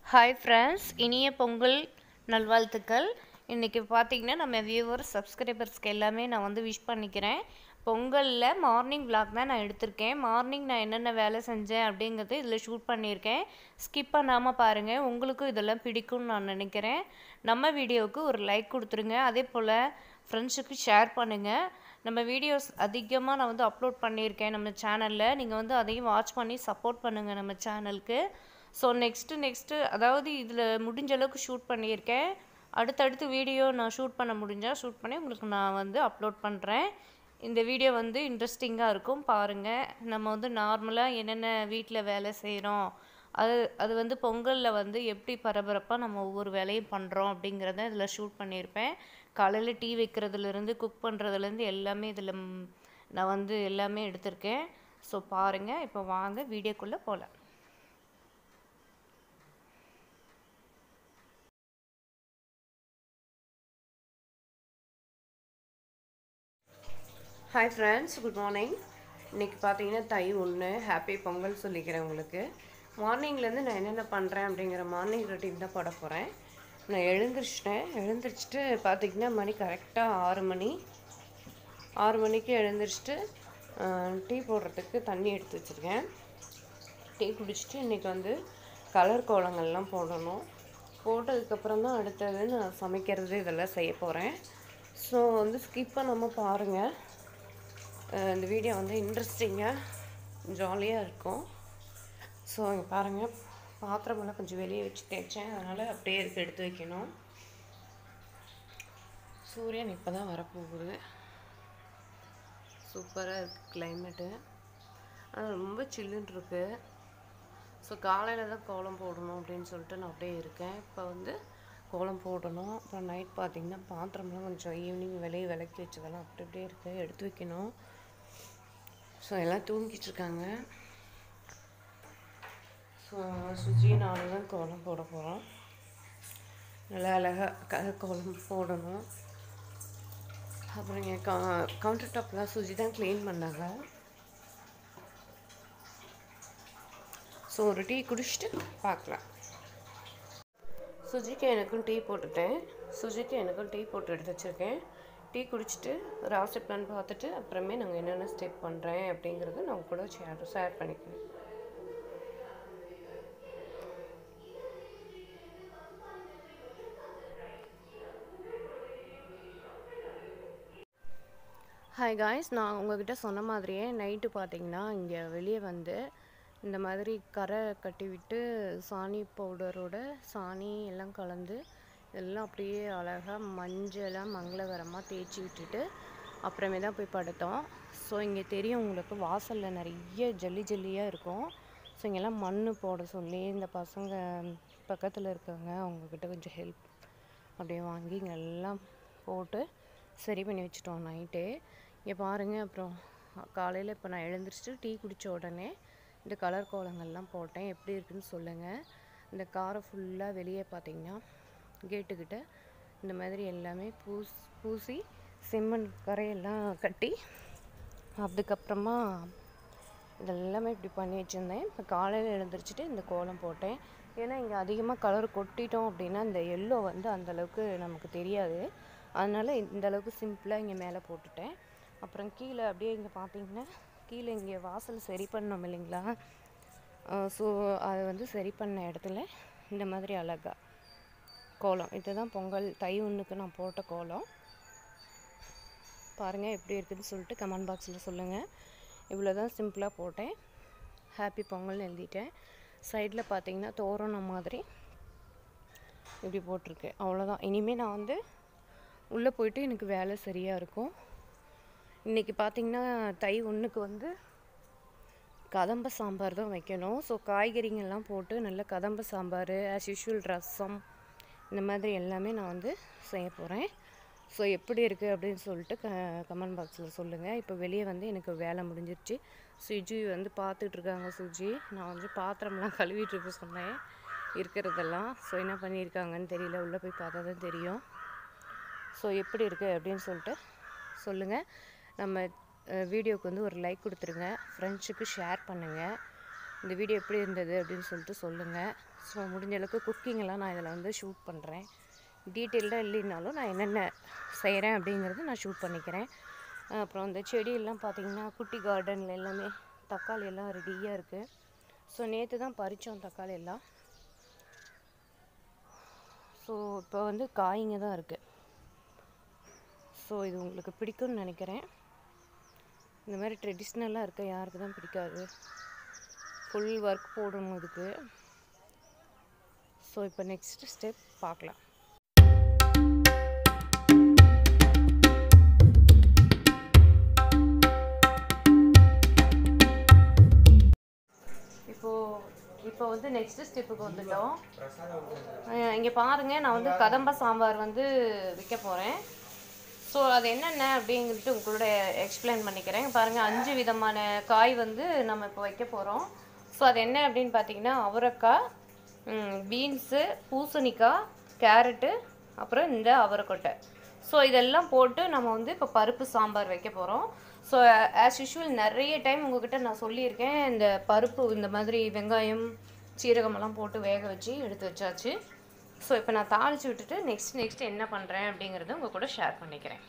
hi friends இனிய பொங்கல் நல்வாழ்த்துக்கள் இன்றைக்கி பார்த்தீங்கன்னா நம்ம வியூவர் சப்ஸ்கிரைபர்ஸ்க்கு எல்லாமே நான் வந்து விஷ் பண்ணிக்கிறேன் பொங்கலில் மார்னிங் vlog தான் நான் எடுத்திருக்கேன் மார்னிங் நான் என்னென்ன வேலை செஞ்சேன் அப்படிங்கிறது இதில் ஷூட் பண்ணியிருக்கேன் ஸ்கிப் பண்ணாமல் பாருங்கள் உங்களுக்கும் இதெல்லாம் பிடிக்கும்னு நான் நினைக்கிறேன் நம்ம வீடியோவுக்கு ஒரு லைக் கொடுத்துருங்க அதே போல் ஃப்ரெண்ட்ஸுக்கு ஷேர் பண்ணுங்கள் நம்ம வீடியோஸ் அதிகமாக நான் வந்து அப்லோட் பண்ணியிருக்கேன் நம்ம சேனலில் நீங்கள் வந்து அதையும் வாட்ச் பண்ணி சப்போர்ட் பண்ணுங்கள் நம்ம சேனலுக்கு ஸோ நெக்ஸ்ட்டு நெக்ஸ்ட்டு அதாவது இதில் முடிஞ்ச அளவுக்கு ஷூட் பண்ணியிருக்கேன் அடுத்தடுத்து வீடியோ நான் ஷூட் பண்ண முடிஞ்சால் ஷூட் பண்ணி உங்களுக்கு நான் வந்து அப்லோட் பண்ணுறேன் இந்த வீடியோ வந்து இன்ட்ரெஸ்டிங்காக இருக்கும் பாருங்கள் நம்ம வந்து நார்மலாக என்னென்ன வீட்டில் வேலை செய்கிறோம் அது அது வந்து பொங்கலில் வந்து எப்படி பரபரப்பாக நம்ம ஒவ்வொரு வேலையும் பண்ணுறோம் அப்படிங்கிறத இதில் ஷூட் பண்ணியிருப்பேன் காலையில் டீ வைக்கிறதுலேருந்து குக் பண்ணுறதுலேருந்து எல்லாமே இதில் நான் வந்து எல்லாமே எடுத்திருக்கேன் ஸோ பாருங்கள் இப்போ வாங்க வீடியோக்குள்ளே போகலாம் ஹாய் ஃப்ரெண்ட்ஸ் குட் மார்னிங் இன்றைக்கி பார்த்தீங்கன்னா தை ஒன்று ஹாப்பி பொங்கல் சொல்லிக்கிறேன் உங்களுக்கு மார்னிங்லேருந்து நான் என்னென்ன பண்ணுறேன் அப்படிங்கிற மார்னிங் ரொட்டீன் தான் போட போகிறேன் நான் எழுந்திரிச்சிட்டேன் எழுந்திரிச்சிட்டு பார்த்தீங்கன்னா மணி கரெக்டாக ஆறு மணி ஆறு மணிக்கு எழுந்திரிச்சிட்டு டீ போடுறதுக்கு தண்ணி எடுத்து வச்சுருக்கேன் டீ குடிச்சிட்டு இன்றைக்கி வந்து கலர் கோலங்கள்லாம் போடணும் போட்டதுக்கப்புறம் தான் அடுத்தது நான் சமைக்கிறது இதெல்லாம் செய்ய போகிறேன் ஸோ வந்து ஸ்கிப் பண்ணாமல் பாருங்கள் அஹ் இந்த வீடியோ வந்து இன்ட்ரெஸ்டிங்காக ஜாலியாக இருக்கும் ஸோ இங்கே பாருங்கள் பாத்திரமெல்லாம் கொஞ்சம் வெளியே வச்சு தேய்ச்சேன் அதனால் அப்படியே இருக்கு எடுத்து வைக்கணும் சூரியன் இப்போ தான் வரப்போகுது சூப்பராக இருக்குது கிளைமேட்டு ஆனால் ரொம்ப சில்லுன்னு இருக்குது ஸோ காலையில் தான் கோலம் போடணும் அப்படின்னு சொல்லிட்டு நான் அப்படியே இருக்கேன் இப்போ வந்து கோலம் போடணும் அப்புறம் நைட் பார்த்தீங்கன்னா பாத்திரம்லாம் கொஞ்சம் ஈவினிங் வெளியே விளக்கி வச்சதெல்லாம் அப்படி அப்படியே இருக்குது எடுத்து வைக்கணும் ஸோ எல்லாம் தூங்கிட்டு இருக்காங்க ஸோ சுஜி நானும் தான் கோலம் போட போகிறோம் நல்லா அழகாக க கோலம் போடணும் அப்புறம் இங்கே கா கவுண்டர் டாப்லாம் சுஜி தான் க்ளீன் பண்ணாங்க ஸோ ஒரு டீ குடிச்சிட்டு பார்க்கலாம் சுஜிக்கு எனக்கும் டீ போட்டுட்டேன் சுஜிக்கு எனக்கும் டீ போட்டு எடுத்து வச்சுருக்கேன் டீ குடிச்சிட்டு ராசி பிளான் பார்த்துட்டு அப்புறமே நாங்கள் என்னென்ன ஸ்டெப் பண்ணுறேன் அப்படிங்கிறத நான் உங்க கூட ஷேர் ஷேர் பண்ணிக்கிறேன் ஹாய் காய்ஸ் நான் உங்ககிட்ட சொன்ன மாதிரியே நைட்டு பார்த்தீங்கன்னா இங்கே வெளியே வந்து இந்த மாதிரி கரை கட்டி விட்டு சாணி பவுடரோட சாணி எல்லாம் கலந்து எல்லாம் அப்படியே அழகாக மஞ்சளாக மங்களகரமாக தேய்ச்சி விட்டுட்டு அப்புறமே தான் போய் படுத்தோம் ஸோ இங்கே தெரியும் உங்களுக்கு வாசலில் நிறைய ஜல்லி ஜல்லியாக இருக்கும் ஸோ இங்கெல்லாம் மண் போட சொல்லி இந்த பசங்க பக்கத்தில் இருக்காங்க அவங்கக்கிட்ட கொஞ்சம் ஹெல்ப் அப்படியே வாங்கி இங்கே எல்லாம் போட்டு சரி பண்ணி வச்சுட்டோம் நைட்டே இங்கே பாருங்கள் அப்புறம் காலையில் இப்போ நான் எழுந்திரிச்சிட்டு டீ குடித்த உடனே இந்த கலர் கோலங்கள்லாம் போட்டேன் எப்படி இருக்குன்னு சொல்லுங்கள் இந்த காரை ஃபுல்லாக வெளியே பார்த்தீங்கன்னா கேட்டுக்கிட்ட இந்த மாதிரி எல்லாமே பூஸ் பூசி செம்மண் கரையெல்லாம் கட்டி அதுக்கப்புறமா இதெல்லாமே இப்படி பண்ணி வச்சுருந்தேன் இப்போ காலையில் எழுந்திரிச்சிட்டு இந்த கோலம் போட்டேன் ஏன்னா இங்கே அதிகமாக கலர் கொட்டிட்டோம் அப்படின்னா இந்த எல்லோ வந்து அந்தளவுக்கு நமக்கு தெரியாது அதனால் இந்த அளவுக்கு சிம்பிளாக இங்கே மேலே போட்டுட்டேன் அப்புறம் கீழே அப்படியே இங்கே பார்த்தீங்கன்னா கீழே இங்கே வாசல் சரி பண்ணோம் இல்லைங்களா ஸோ அதை வந்து சரி பண்ண இடத்துல இந்த மாதிரி அழகா கோலம் இதுதான் பொங்கல் தை ஒன்றுக்கு நான் போட்ட கோலம் பாருங்கள் எப்படி இருக்குதுன்னு சொல்லிட்டு கமெண்ட் பாக்ஸில் சொல்லுங்கள் இவ்வளோ தான் சிம்பிளாக போட்டேன் ஹாப்பி பொங்கல்னு எழுதிட்டேன் சைடில் பார்த்தீங்கன்னா தோரணம் மாதிரி இப்படி போட்டிருக்கு அவ்வளோதான் இனிமேல் நான் வந்து உள்ளே போயிட்டு எனக்கு வேலை சரியாக இருக்கும் இன்றைக்கி பார்த்தீங்கன்னா தை ஒன்றுக்கு வந்து கதம்ப சாம்பார் தான் வைக்கணும் ஸோ காய்கறிங்கெல்லாம் போட்டு நல்ல கதம்ப சாம்பார் ஆஸ் யூஷுவல் ரசம் இந்த மாதிரி எல்லாமே நான் வந்து செய்ய போகிறேன் ஸோ எப்படி இருக்குது அப்படின்னு சொல்லிட்டு க கமெண்ட் பாக்ஸில் சொல்லுங்கள் இப்போ வெளியே வந்து எனக்கு வேலை முடிஞ்சிருச்சு சுஜி வந்து பார்த்துட்ருக்காங்க சுஜி நான் வந்து பாத்திரம்லாம் கழுவிட்டு இருக்க சொன்னேன் இருக்கிறதெல்லாம் ஸோ என்ன பண்ணியிருக்காங்கன்னு தெரியல உள்ளே போய் பார்த்தா தான் தெரியும் ஸோ எப்படி இருக்குது அப்படின்னு சொல்லிட்டு சொல்லுங்கள் நம்ம வீடியோவுக்கு வந்து ஒரு லைக் கொடுத்துருங்க ஃப்ரெண்ட்ஸுக்கு ஷேர் பண்ணுங்கள் இந்த வீடியோ எப்படி இருந்தது அப்படின்னு சொல்லிட்டு சொல்லுங்கள் ஸோ முடிஞ்ச அளவுக்கு குக்கிங்கெல்லாம் நான் இதில் வந்து ஷூட் பண்ணுறேன் டீட்டெயில்டாக இல்லைனாலும் நான் என்னென்ன செய்கிறேன் அப்படிங்கிறது நான் ஷூட் பண்ணிக்கிறேன் அப்புறம் இந்த செடியெல்லாம் பார்த்தீங்கன்னா குட்டி கார்டனில் எல்லாமே தக்காளி எல்லாம் ரெடியாக இருக்குது ஸோ நேற்று தான் பறித்தோம் தக்காளி எல்லாம் ஸோ இப்போ வந்து காய்ங்க தான் இருக்குது ஸோ இது உங்களுக்கு பிடிக்கும்னு நினைக்கிறேன் இந்த மாதிரி ட்ரெடிஷ்னலாக இருக்க யாருக்கு தான் பிடிக்காது ஃபுல் ஒர்க் போடணும் இதுக்கு ஸோ இப்போ நெக்ஸ்ட் ஸ்டெப் பார்க்கலாம் இப்போது இப்போ வந்து நெக்ஸ்ட் ஸ்டெப்புக்கு வந்துட்டோம் இங்கே பாருங்கள் நான் வந்து கதம்ப சாம்பார் வந்து விற்க போகிறேன் ஸோ அது என்னென்ன அப்படிங்கிறது உங்களோட எக்ஸ்பிளைன் பண்ணிக்கிறேன் பாருங்கள் அஞ்சு விதமான காய் வந்து நம்ம இப்போ வைக்க போகிறோம் ஸோ அது என்ன அப்படின்னு பார்த்தீங்கன்னா அவரைக்காய் பீன்ஸு பூசணிக்காய் கேரட்டு அப்புறம் இந்த அவரைக்கொட்டை ஸோ இதெல்லாம் போட்டு நம்ம வந்து இப்போ பருப்பு சாம்பார் வைக்க போகிறோம் ஸோ ஆஸ் யூஷுவல் நிறைய டைம் உங்ககிட்ட நான் சொல்லியிருக்கேன் இந்த பருப்பு இந்த மாதிரி வெங்காயம் சீரகமெல்லாம் போட்டு வேக வச்சு எடுத்து வச்சாச்சு ஸோ இப்போ நான் தாளித்து விட்டுட்டு நெக்ஸ்ட் நெக்ஸ்ட் என்ன பண்ணுறேன் அப்படிங்கிறத உங்கள் கூட ஷேர் பண்ணிக்கிறேன்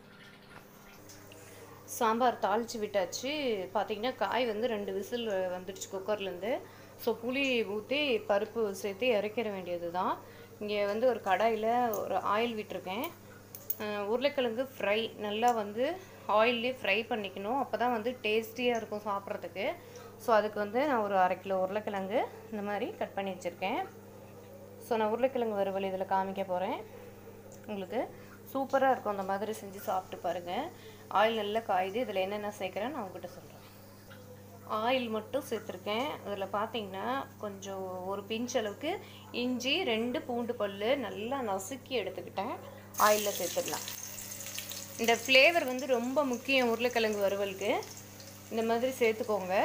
சாம்பார் தாளித்து விட்டாச்சு பார்த்தீங்கன்னா காய் வந்து ரெண்டு விசில் வந்துடுச்சு குக்கர்லேருந்து ஸோ புளி ஊற்றி பருப்பு சேர்த்து இறக்கிற வேண்டியது தான் இங்கே வந்து ஒரு கடாயில் ஒரு ஆயில் விட்டுருக்கேன் உருளைக்கிழங்கு ஃப்ரை நல்லா வந்து ஆயிலே ஃப்ரை பண்ணிக்கணும் அப்போ தான் வந்து டேஸ்டியாக இருக்கும் சாப்பிட்றதுக்கு ஸோ அதுக்கு வந்து நான் ஒரு அரை கிலோ உருளைக்கிழங்கு இந்த மாதிரி கட் பண்ணி வச்சுருக்கேன் ஸோ நான் உருளைக்கிழங்கு வறுவல் இதில் காமிக்க போகிறேன் உங்களுக்கு சூப்பராக இருக்கும் அந்த மாதிரி செஞ்சு சாப்பிட்டு பாருங்கள் ஆயில் நல்லா காயுது இதில் என்னென்ன சேர்க்குறேன்னு நான் உங்ககிட்ட சொல்கிறேன் ஆயில் மட்டும் சேர்த்துருக்கேன் அதில் பார்த்தீங்கன்னா கொஞ்சம் ஒரு பிஞ்ச் அளவுக்கு இஞ்சி ரெண்டு பூண்டு பல் நல்லா நசுக்கி எடுத்துக்கிட்டேன் ஆயிலில் சேர்த்துடலாம் இந்த ஃப்ளேவர் வந்து ரொம்ப முக்கியம் உருளைக்கிழங்கு வறுவலுக்கு இந்த மாதிரி சேர்த்துக்கோங்க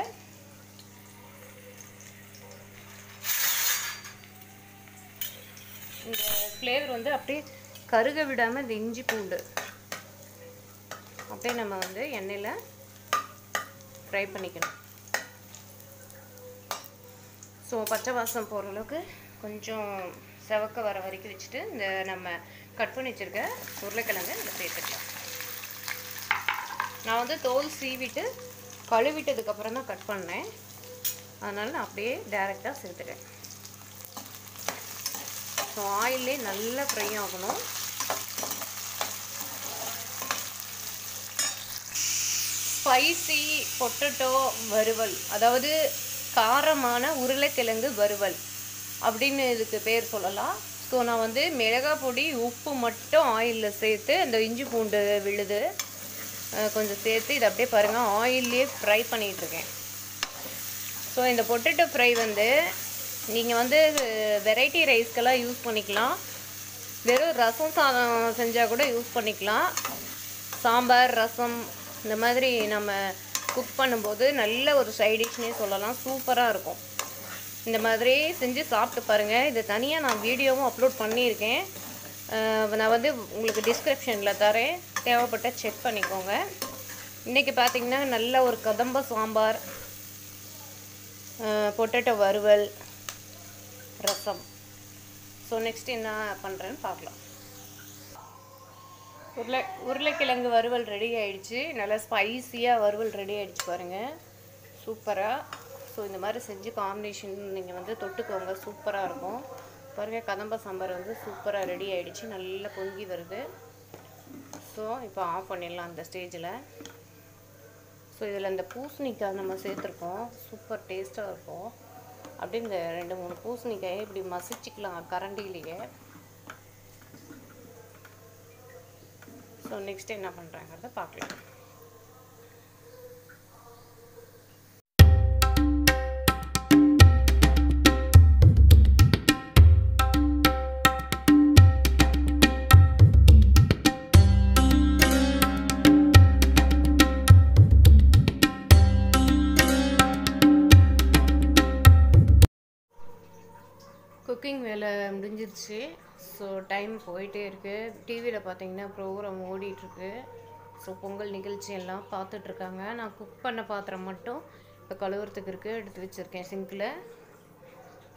இந்த ஃப்ளேவர் வந்து அப்படியே கருக விடாமல் இந்த இஞ்சி பூண்டு அப்படியே நம்ம வந்து எண்ணெயில் ஃப்ரை பண்ணிக்கணும் ஸோ பச்சை வாசம் போகிற அளவுக்கு கொஞ்சம் செவக்க வர வரைக்கும் வச்சுட்டு இந்த நம்ம கட் பண்ணி வச்சுருக்க உருளைக்கிழங்கு இதில் சேர்த்துக்கலாம் நான் வந்து தோல் சீவிட்டு கழுவிட்டதுக்கப்புறம் தான் கட் பண்ணேன் அதனால் நான் அப்படியே டேரெக்டாக சேர்த்துட்டேன் ஸோ ஆயிலே நல்லா ஃப்ரை ஆகணும் ஸ்பைசி பொட்டட்டோ வறுவல் அதாவது காரமான உருளைக்கிழங்கு வறுவல் அப்படின்னு இதுக்கு பேர் சொல்லலாம் ஸோ நான் வந்து மிளகாய் பொடி உப்பு மட்டும் ஆயிலில் சேர்த்து அந்த இஞ்சி பூண்டு விழுது கொஞ்சம் சேர்த்து இதை அப்படியே பாருங்கள் ஆயிலே ஃப்ரை பண்ணிகிட்ருக்கேன் ஸோ இந்த பொட்டேட்டோ ஃப்ரை வந்து நீங்கள் வந்து வெரைட்டி ரைஸ்க்கெல்லாம் யூஸ் பண்ணிக்கலாம் வெறும் ரசம் சாதம் செஞ்சால் கூட யூஸ் பண்ணிக்கலாம் சாம்பார் ரசம் இந்த மாதிரி நம்ம குக் பண்ணும்போது நல்ல ஒரு சைடிஷ்னே சொல்லலாம் சூப்பராக இருக்கும் இந்த மாதிரி செஞ்சு சாப்பிட்டு பாருங்கள் இது தனியாக நான் வீடியோவும் அப்லோட் பண்ணியிருக்கேன் நான் வந்து உங்களுக்கு டிஸ்கிரிப்ஷனில் தரேன் தேவைப்பட்ட செக் பண்ணிக்கோங்க இன்றைக்கி பார்த்திங்கன்னா நல்ல ஒரு கதம்ப சாம்பார் பொட்டேட்டோ வறுவல் ரசம் ஸோ நெக்ஸ்ட் என்ன பண்ணுறேன்னு பார்க்கலாம் உருளை உருளைக்கிழங்கு வறுவல் ரெடி ஆயிடுச்சு நல்லா ஸ்பைஸியாக வறுவல் ரெடி ஆயிடுச்சு பாருங்கள் சூப்பராக ஸோ இந்த மாதிரி செஞ்சு காம்பினேஷன் நீங்கள் வந்து தொட்டுக்கோங்க சூப்பராக இருக்கும் பாருங்கள் கதம்ப சாம்பார் வந்து சூப்பராக ரெடி ஆயிடுச்சு நல்லா பொங்கி வருது ஸோ இப்போ ஆஃப் பண்ணிடலாம் அந்த ஸ்டேஜில் ஸோ இதில் இந்த பூசணிக்காய் நம்ம சேர்த்துருக்கோம் சூப்பர் டேஸ்ட்டாக இருக்கும் அப்படியே இந்த ரெண்டு மூணு பூசணிக்காயை இப்படி மசிச்சுக்கலாம் கரண்டிலேயே ஸோ நெக்ஸ்ட் என்ன பண்ணுறாங்கிறத பார்க்கலாம் குக்கிங் வேலை முடிஞ்சிருச்சு ஸோ டைம் போயிட்டே இருக்குது டிவியில் பார்த்தீங்கன்னா ப்ரோக்ராம் ஓடிட்டுருக்கு ஸோ பொங்கல் நிகழ்ச்சி எல்லாம் பார்த்துட்ருக்காங்க நான் குக் பண்ண பாத்திரம் மட்டும் இப்போ கழுவுறதுக்கு இருக்குது எடுத்து வச்சுருக்கேன் சிங்கில்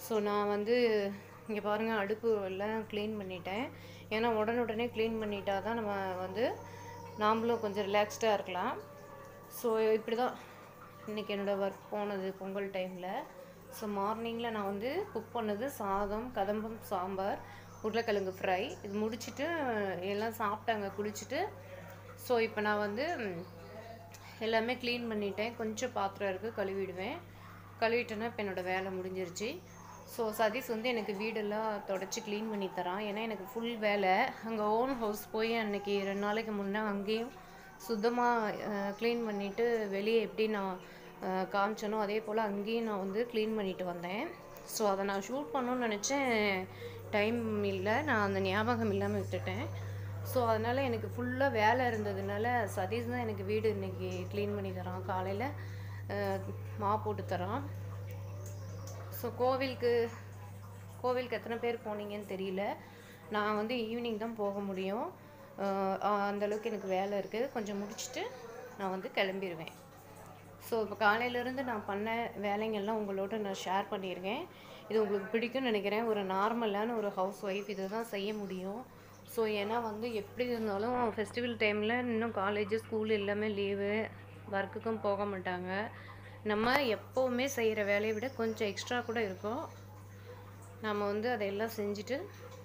ஸோ நான் வந்து இங்கே பாருங்கள் அடுப்பு எல்லாம் க்ளீன் பண்ணிட்டேன் ஏன்னா உடனுடனே க்ளீன் பண்ணிட்டா தான் நம்ம வந்து நாமளும் கொஞ்சம் ரிலாக்ஸ்டாக இருக்கலாம் ஸோ இப்படி தான் இன்றைக்கி என்னோடய ஒர்க் போனது பொங்கல் டைமில் ஸோ மார்னிங்கில் நான் வந்து குக் பண்ணது சாதம் கதம்பம் சாம்பார் உருளைக்கிழங்கு ஃப்ரை இது முடிச்சுட்டு எல்லாம் சாப்பிட்டாங்க குளிச்சுட்டு ஸோ இப்போ நான் வந்து ம், எல்லாமே க்ளீன் பண்ணிட்டேன் கொஞ்சம் பாத்திரம் இருக்குது கழுவிடுவேன் கழுவிட்டேன்னா இப்போ என்னோடய வேலை முடிஞ்சிருச்சு ஸோ சதீஷ் வந்து எனக்கு வீடெல்லாம் தொடச்சி க்ளீன் பண்ணி தரான் ஏன்னா எனக்கு ஃபுல் வேலை அங்கே ஓன் ஹவுஸ் போய் அன்னைக்கு ரெண்டு நாளைக்கு முன்னே அங்கேயும் சுத்தமாக க்ளீன் பண்ணிவிட்டு வெளியே எப்படி நான் அஹ், காமிச்சனோ அதே போல் அங்கேயும் நான் வந்து க்ளீன் பண்ணிட்டு வந்தேன் ஸோ அதை நான் ஷூட் பண்ணணும்னு நினச்சேன் டைம் இல்லை நான் அந்த ஞாபகம் இல்லாமல் விட்டுட்டேன் ஸோ அதனால் எனக்கு ஃபுல்லாக வேலை இருந்ததுனால சதீஷ் தான் எனக்கு வீடு இன்னைக்கு க்ளீன் பண்ணி தரான் காலையில் மா போட்டு தரான் ஸோ கோவிலுக்கு கோவிலுக்கு எத்தனை பேர் போனீங்கன்னு தெரியல நான் வந்து ஈவினிங் தான் போக முடியும் அஹ் அஹ் அந்த அளவுக்கு எனக்கு வேலை இருக்குது கொஞ்சம் முடிச்சுட்டு நான் வந்து கிளம்பிடுவேன் ஸோ இப்போ காலையிலேருந்து நான் பண்ண வேலைங்கெல்லாம் உங்களோட நான் ஷேர் பண்ணியிருக்கேன் இது உங்களுக்கு பிடிக்கும்னு நினைக்கிறேன் ஒரு நார்மலான ஒரு ஹவுஸ் ஒய்ஃப் இதை தான் செய்ய முடியும் ஸோ ஏன்னா வந்து எப்படி இருந்தாலும் ஃபெஸ்டிவல் டைமில் இன்னும் காலேஜ் ஸ்கூல் எல்லாமே லீவு ஒர்க்குக்கும் போக மாட்டாங்க நம்ம எப்போவுமே செய்கிற வேலையை விட கொஞ்சம் எக்ஸ்ட்ரா கூட இருக்கும் நம்ம வந்து அதையெல்லாம் செஞ்சுட்டு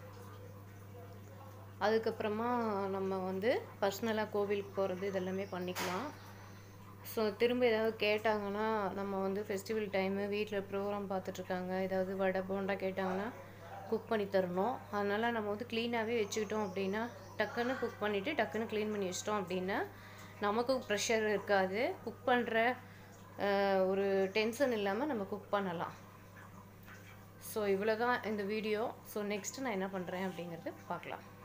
அதுக்கப்புறமா நம்ம வந்து பர்சனலாக கோவிலுக்கு போகிறது இதெல்லாமே பண்ணிக்கலாம் ஸோ திரும்ப ஏதாவது கேட்டாங்கன்னா நம்ம வந்து ஃபெஸ்டிவல் டைமு வீட்டில் ப்ரோக்ராம் பார்த்துட்ருக்காங்க ஏதாவது வடை போண்டா கேட்டாங்கன்னா குக் பண்ணி தரணும் அதனால் நம்ம வந்து க்ளீனாகவே வச்சுக்கிட்டோம் அப்படின்னா டக்குன்னு குக் பண்ணிவிட்டு டக்குன்னு க்ளீன் பண்ணி வச்சிட்டோம் அப்படின்னா நமக்கும் ப்ரெஷர் இருக்காது குக் பண்ணுற ஒரு டென்ஷன் இல்லாமல் நம்ம குக் பண்ணலாம் ஸோ இவ்வளோ தான் இந்த வீடியோ ஸோ நெக்ஸ்ட்டு நான் என்ன பண்ணுறேன் அப்படிங்கிறது பார்க்கலாம்